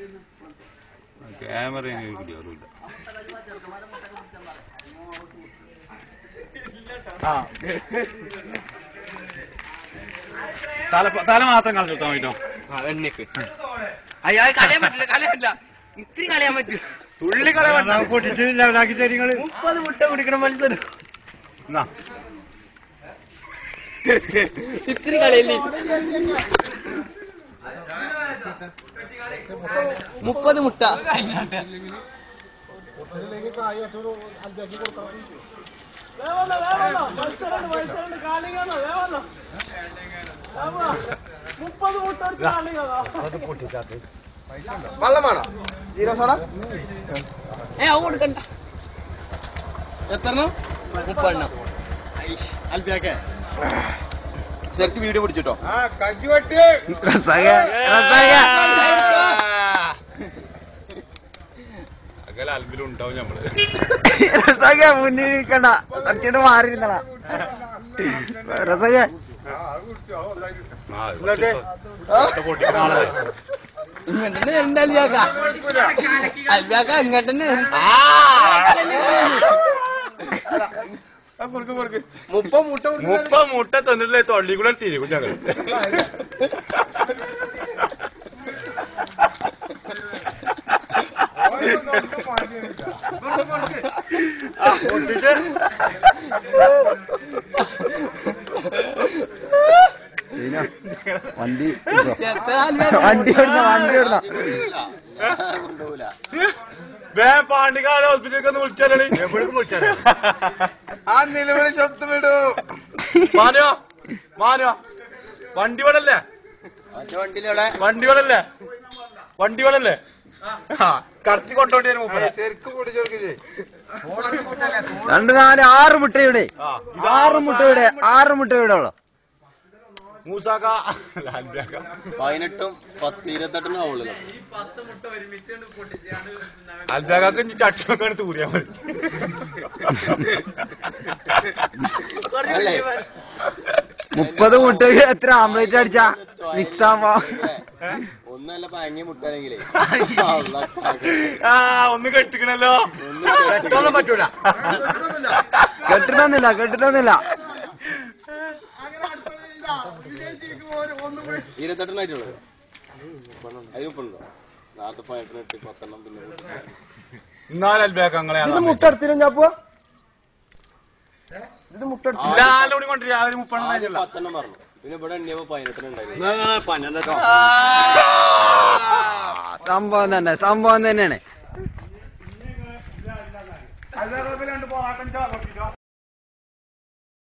Camera കിട്ടിയാറില്ല തല തല മാത്രം കളഞ്ഞു കൊടുത്താൽ മതിട്ടോ എണ്ണയ്ക്ക് അയ്യോ കളയാൻ പറ്റില്ല കളയാൻ പറ്റില്ല ഇത്തിരി കളയാൻ പറ്റൂ തുള്ളി കളയാൻ പൊട്ടിച്ച് ലെവലാക്കി തരിങ്ങള് മുപ്പത് മുട്ട കുടിക്കണം മത്സരം എന്നാ ഇത്തിരി കളയല്ലേ മുപ്പത് മുട്ട വെള്ളമാണോ ജീരോ സോഡ ഏ അത് കൊടുക്കണ്ട എത്രണ്ണം മുപ്പെണ്ണം ശരിക്കും വീഡിയോ പിടിച്ചിട്ടോ ആ കജ്ജി വെട്ടി അകലെ അൽബിലും ഉണ്ടാവും നമ്മള് മുന്നിൽ നിൽക്കണ്ട സത്യം മാറിയിരുന്നടാ രസക ആ, കുറച്ച് ഒറ്റ പൊട്ടിക്കുന്ന ആളല്ലേ. ഇങ്ങോട്ട് തന്നെ വരണ്ട അൽബിയാക്ക അൽബിയാക്ക ഇങ്ങോട്ട് തന്നെ മുപ്പത് മുട്ട മുപ്പ മുട്ട തന്നിട്ടില്ലേ തൊള്ളി കൂടെ തിരികും ഞങ്ങൾ വണ്ടി എത്ര അൽബിയാക്ക വണ്ടി ഓടുന്ന വണ്ടി ഓടുന്ന വേ പാണ്ടിക്കാട് ഹോസ്പിറ്റലിലേക്ക് ഒന്ന് വിളിച്ചാലേ എപ്പോഴും വിളിച്ചാലേ ആ നിലവിളി ശബ്ദം വിടൂ മാനോ മാനോ വണ്ടി വേണല്ലേ വണ്ടി വേണല്ലേ വണ്ടി വേണല്ലേ ആ കറച്ച് കൊണ്ടോണ്ടി വരും മൂപ്പരെ ശരിക്കും പൊടിച്ചോർക്കില്ലേ രണ്ട് നാല് ആറ് മുട്ടയുടെ ആ, ആറ് മുട്ടയുടെ ആറ് മുട്ടയുടെ ഉള്ളു മൂസാക്ക ലാൽബിയാക്ക പതിനെട്ടും പത്ത് ഇരുപത്തെട്ടിനും ആവുള്ളൂ അൽബാഗാക്ക് ഇനി ചട്ടൊക്കെ തൂറിയാ മതി മുപ്പത് മുട്ടയ്ക്ക് എത്ര ആംപ്ലേറ്റ് അടിച്ചാ മിക്സ് ആവാ ഒന്നല്ല പഴങ്ങിയ മുട്ടാണെങ്കിലേ ആ ഒന്ന് കെട്ടിക്കണല്ലോ ഒന്നും പറ്റൂല കെട്ടിട്ടൊന്നുമില്ല കെട്ടിട്ടൊന്നുമില്ല ഇരുപത്തെട്ടെണ്ണായിട്ടുള്ളൂ അത് മുപ്പുണ്ടോ നാളത്തെ പതിനെട്ടിനെട്ട് പത്തെണ്ണം പിന്നെ എന്നാലും അൽബാഗ ഞങ്ങളെ ഇത് മുട്ട എടുത്തിരും ചാപ്പുവ ഇത് മുട്ട ലാലോടി കൊണ്ടിരിക്കുക അവര് മുപ്പെണ്ണം കഴിഞ്ഞില്ല പത്തെണ്ണം പറഞ്ഞു പിന്നെ ഇവിടെ എണ്ണിയപ്പോ പതിനെട്ടിനുണ്ടായിരുന്നു സംഭവം തന്നെ സംഭവം തന്നെയാണ് അൽബാഗ രണ്ട് പോറാട്ടം ചാർജ്